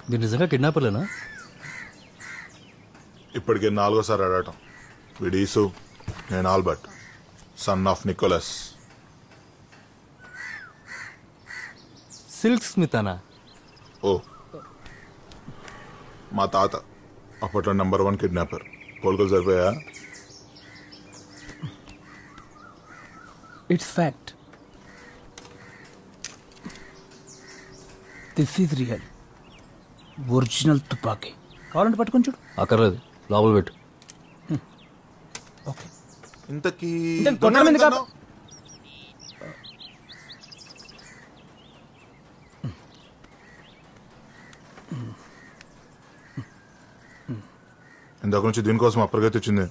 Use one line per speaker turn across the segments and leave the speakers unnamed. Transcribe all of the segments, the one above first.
మీరు నిజంగా కిడ్నాపర్లేనా
ఇప్పటికే నాలుగోసారి అడగటం విడీసు నేను Albert son of Nicholas
silk Smith అనా
ఓ మా తాత అప్పట్లో నెంబర్ వన్ కిడ్నాపర్ పోలికలు సరిపోయా
it's fact this is real original తుపాకీ కావాలంటే పట్టుకొని చూడు
అక్కర్లేదు లోపల పెట్టు
ఓకే
ఇంతకీ
ఇంతకీ కొట్టడం ఎందుకు ఆప-
ఇందాక నుంచి దీనికోసం అప్పటికైతే వచ్చింది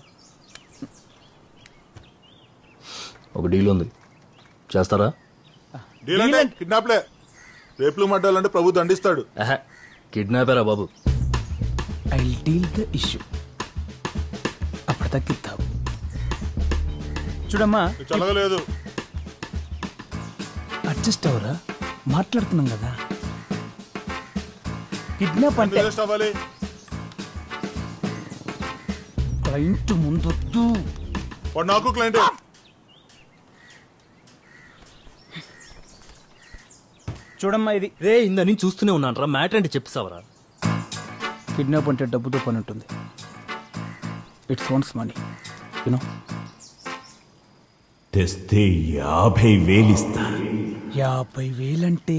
ఒక డీల్ ఉంది చేస్తారా
డీల్ అంటే కిడ్నాప్లే రేపులు మడ్డాలంటే ప్రభు దండిస్తాడు
ఆహా కిడ్నాపరా బాబు
ఐ డీల్ ద ఇష్యూ అప్పుడు తగ్గిద్దావు చూడమ్మా
చల్లగలేదు
అడ్జస్ట్ అవరా మాట్లాడుతున్నాం కదా కిడ్నాప్ అంటే
అడ్జస్ట్ అవ్వాలి
క్లయింట్ ముందొద్దు
వాడు నాకు క్లయింట్
చూడమ్మా ఇది
రే ఇందా నేను చూస్తూనే ఉన్నాను రా మ్యాటర్ అంటే చెప్పిస్తావరా
కిడ్నాప్ అంటే డబ్బుతో పని ఉంటుంది ఇట్స్ ఓన్స్ మనీ యునో
తెస్తే యాభై వేలిస్తా
యాభై వేలంటే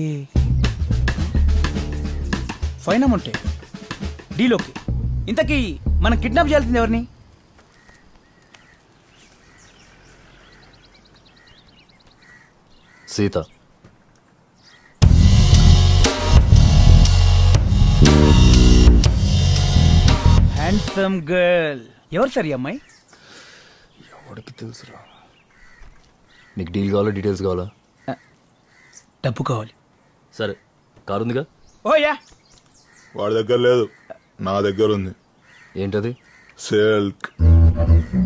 ఫైన్ అమౌంటే డీలోకి ఇంతకీ మనం కిడ్నాప్ చేయాల్సింది ఎవరిని
సీత
హ్యాండ్సమ్ గర్ల్ ఎవరు సార్ ఈ అమ్మాయి
ఎవరికి తెలుసురా నీకు డీల్ కావాలా డీటెయిల్స్ కావాలా
డబ్బు కావాలి
సరే కారు ఉందిగా
ఓ యా
వాడి దగ్గర లేదు నా దగ్గర ఉంది
ఏంటది
సిల్క్